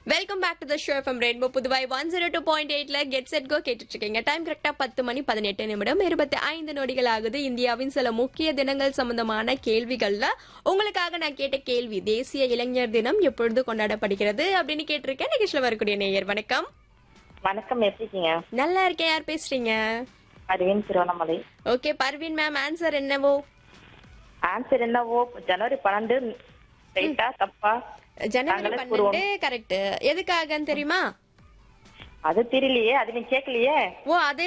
welcome back to the show from rainbow Puduvai one zero two point எயிட்ல get set go கேட்டுட்டு இருக்கீங்க time கரெக்டா பத்து மணி பதினெட்டு நிமிடம் இருபத்தி ஐந்து நொடிகள் ஆகுது இந்தியாவின் சில முக்கிய தினங்கள் சம்பந்தமான கேள்விகள்ல உங்களுக்காக நான் கேட்ட கேள்வி தேசிய இளைஞர் தினம் எப்பொழுது கொண்டாடப்படுகிறது அப்படின்னு கேட்டிருக்கேன் நிகழ்ச்சியில் வரக்கூடிய நேயர் வணக்கம் வணக்கம் எப்படி இருக்கீங்க நல்லா இருக்கேன் யார் பேசுறீங்க Aravind Tiruvannamalai okay Parveen ma'am answer என்னவோ ஆன்சர் என்னவோ ஜனவரி பன்னெண்டு ரைட்டா தப்பா ஜனவரி நாங்களே பன்னெண்டு கரெக்ட் எதுக்காகன்னு தெரியுமா அது தெரியலையே அது நீ கேட்கலையே ஓ அது